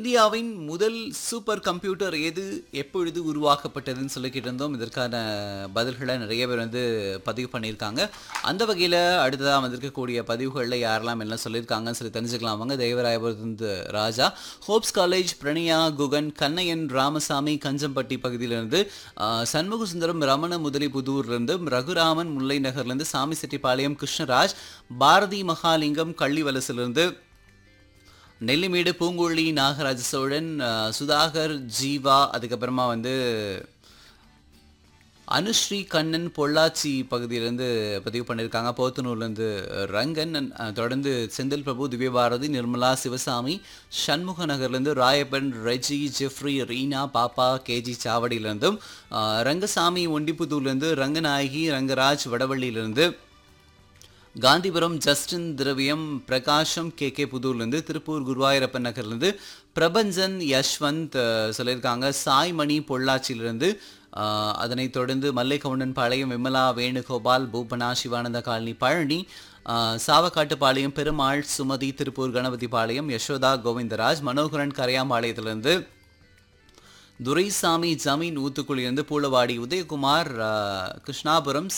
இந்தியாவின் முதல் super computer எது எப்பொழுது உருவாக்கப்பட்டதுன்னு சொல்லிக்கிட்டு இருந்தோம் இதற்கான பதில்களை நிறைய பேர் வந்து பதிவு பண்ணியிருக்காங்க அந்த வகையில் அடுத்ததாக வந்திருக்கக்கூடிய பதிவுகளில் யாரெல்லாம் என்ன சொல்லியிருக்காங்கன்னு சொல்லி தெரிஞ்சுக்கலாம் அவங்க தேவராயபுரத்து ராஜா ஹோப்ஸ் காலேஜ் பிரணியா குகன் கண்ணையன் ராமசாமி கஞ்சம்பட்டி பகுதியிலிருந்து ஆஹ், சண்முக சுந்தரம் ரமண முதலிபுதூர்லேருந்து ரகுராமன் முல்லை நகர்லேருந்து சாமி செட்டிப்பாளையம் கிருஷ்ணராஜ் பாரதி மகாலிங்கம் கள்ளிவலசிலிருந்து நெல்லிமேடு பூங்குழலி நாகராஜ சோழன் அஹ், சுதாகர் ஜீவா அதுக்கப்புறமா வந்து அனுஸ்ரீ கண்ணன் பொள்ளாச்சி பகுதியிலேருந்து பதிவு பண்ணியிருக்காங்க போத்தனூர்லேருந்து ரங்கன் அஹ், தொடர்ந்து செந்தில் பிரபு திவ்யபாரதி நிர்மலா சிவசாமி சண்முக நகர்லேருந்து ராயப்பன் ரெஜி ஜெஃப்ரி ரீனா பாப்பா கேஜி சாவடியிலேருந்தும் அஹ், ரங்கசாமி ஒண்டிப்புத்தூர்லேருந்து ரங்கநாயகி ரங்கராஜ் வடவள்ளியிலேருந்து காந்திபுரம் ஜஸ்டின் திரவியம் பிரகாஷம் கே கே புதூர்லேருந்து திருப்பூர் குருவாயூரப்பன் நகர்லேருந்து பிரபஞ்சன் யஷ்வந்த் அஹ், சொல்லியிருக்காங்க சாய்மணி பொள்ளாச்சியிலிருந்து அஹ், அதனைத் தொடர்ந்து மல்லைகவுண்டன் பாளையம் விமலா வேணுகோபால் பூபனா சிவானந்த காலனி பழனி அஹ், சாவக்காட்டுப்பாளையம் பெருமாள் சுமதி திருப்பூர் கணபதி பாளையம் யசோதா கோவிந்தராஜ் மனோகரன் கரையாம்பாளையத்திலிருந்து துரைசாமி ஜமீன் ஊத்துக்குழியிலிருந்து பூளவாடி உதயகுமார் அஹ், கிருஷ்ணாபுரம்